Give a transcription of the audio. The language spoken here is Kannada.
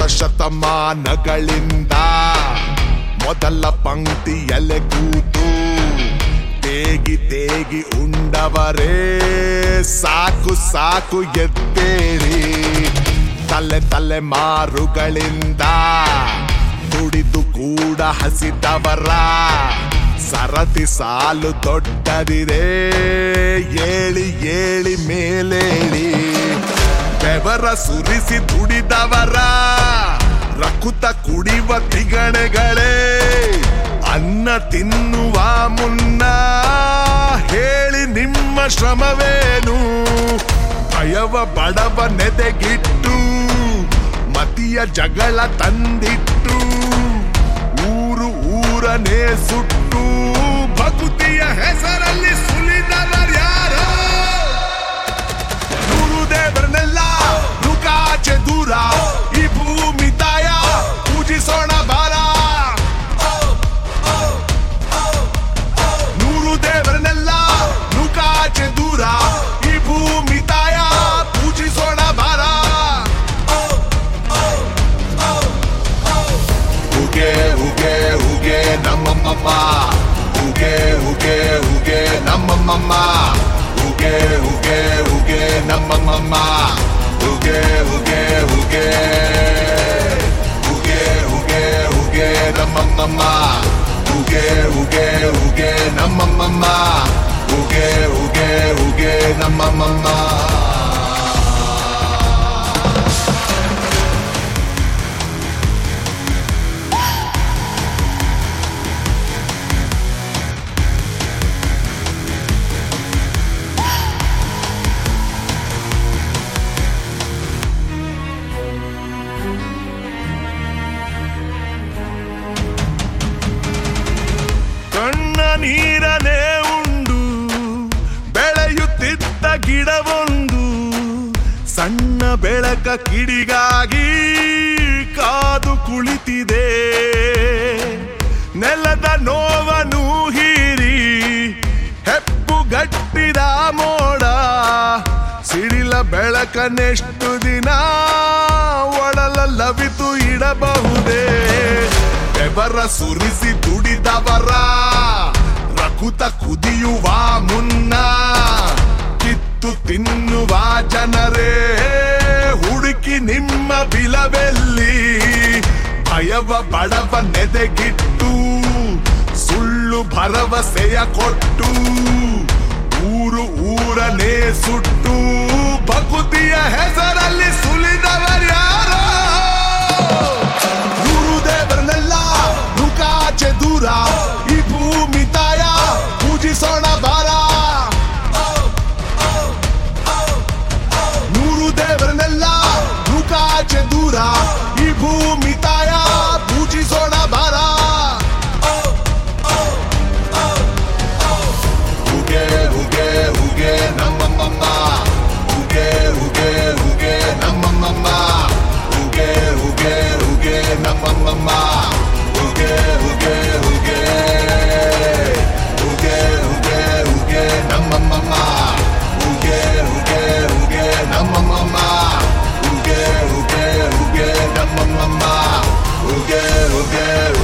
ಶತಮಾನಗಳಿಂದ ಮೊದಲ ಪಂಕ್ತಿಯಲ್ಲೇ ಕೂತು ತೇಗಿ ತೇಗಿ ಉಂಡವರೇ ಸಾಕು ಸಾಕು ಎದ್ದೇಳಿ ತಲೆ ತಲೆ ಮಾರುಗಳಿಂದ ದುಡಿದು ಕೂಡ ಹಸಿದವರ ಸರತಿ ಸಾಲು ದೊಡ್ಡದಿದೆ ಏಳಿ ಏಳಿ ಮೇಲೇಳಿ ಬೆವರ ಸುರಿಸಿ ದುಡಿದವರ ರಕುತ ಕುಡಿವ ತಿಗಣೆಗಳೇ ಅನ್ನ ತಿನ್ನುವ ಮುನ್ನ ಹೇಳಿ ನಿಮ್ಮ ಶ್ರಮವೇನು ಭಯವ ಬಡವ ನೆದೆಗಿಟ್ಟು ಮತಿಯ ಜಗಳ ತಂದಿಟ್ಟು ಊರು ಊರನೇ ಸುಟ್ಟು ಭಕುತಿಯ ಹೆಸರಲ್ಲಿ ಸುಲಿದವರ್ಯಾರೋ ಗುರುದೇವರನ್ನೆಲ್ಲ ನುಕಾಚೆ ದೂರ ಈ ಭೂಮಿ ತಾಯ ಪೂಜಿಸೋಣ ಬಾರ ನೂರು ದೇವರನ್ನೆಲ್ಲ ನುಕಾಚೆ ದೂರ ಈ ಭೂಮಿ ತಾಯ ಪೂಜಿಸೋಣ ಬಾರ ಹುಗೆ ಹುಗೆ ಹುಗೆ ನಮ್ಮಮ್ಮ ಹುಗೆ ಹುಗೆ ಹುಗೆ ನಮ್ಮಮ್ಮ ಹುಗೆ ಹುಗೆ ಹುಗೆ ನಮ್ಮಮ್ಮ ಹುಗೆ ಹುಗೆ ಹುಗೆ ಹುಗೆ ಹುಗೆ ಹುಗೆ ನಮ್ಮಮ್ಮ ಹುಗೆ ಹುಗೆ ಹುಗೆ ನಮ್ಮಮ್ಮ ಹುಗೆ ಹುಗೆ ಹುಗೆ ನಮ್ಮಮ್ಮ ಕಣ್ಣ ನೀರನೇ ಉಂಡು ಬೆಳೆಯುತ್ತಿದ್ದ ಗಿಡವೊಂದು ಸಣ್ಣ ಬೆಳಕ ಕಿಡಿಗಾಗಿ ಕಾದು ಕುಳಿತಿದೆ ನೆಲದ ನೋವನು ಹೀರಿ ಹೆಪ್ಪುಗಟ್ಟಿದ ಮೋಡ ಸಿಡಿಲ ಬೆಳಕನೆಷ್ಟು ದಿನ ಒಡಲ ಲವಿತು ಇಡಬಹುದೇ ಬೆವರ ಸುರಿಸಿ ದುಡಿದವರ ರಕುತ ಕುದಿಯುವ ಮುನ್ನ ಕಿತ್ತು ತಿನ್ನುವ ಜನರೇ ಹುಡುಕಿ ನಿಮ್ಮ ಬಿಲವೆಲ್ಲಿ ಭಯವ ಬಡವ ನೆದೆಗಿಟ್ಟು ಸುಳ್ಳು ಭರವಸೆಯ ಕೊಟ್ಟು ಊರು ಊರನೇ ಸುಟ್ಟು ಭಕುತಿಯ ಹೆಸರಲ್ಲಿ ಸುಲಿದವರ್ಯಾರೋ ಗುರುದೇವರನ್ನೆಲ್ಲ ನುಕಾಚೆ ದೂರ ಈ ಭೂಮಿ ತಾಯ ಪೂಜಿಸೋಣ ಬಾರ ನೂರು ದೇವರನ್ನೆಲ್ಲ ನುಕಾಚೆ ದೂರ ಈ ಭೂಮಿ ತಾಯ ಪೂಜಿಸೋಣ ಬಾರ ಹುಗೆ ಹುಗೆ ಹುಗೆ ನಮ್ಮಮ್ಮ ಹುಗೆ ಹುಗೆ ಹುಗೆ ನಮ್ಮಮ್ಮ ಹುಗೆ ಹುಗೆ ಹುಗೆ ನಮ್ಮಮ್ಮ ಹುಗೆ ಹುಗೆ ಹುಗೆ ಹುಗೆ ಹುಗೆ ಹುಗೆ ನಮ್ಮಮ್ಮ ಹುಗೆ ಹುಗೆ ಹುಗೆ ನಮ್ಮಮ್ಮ ಹುಗೆ ಹುಗೆ ಹುಗೆ ನಮ್ಮಮ್ಮ ಹುಗೆ ಹುಗೆ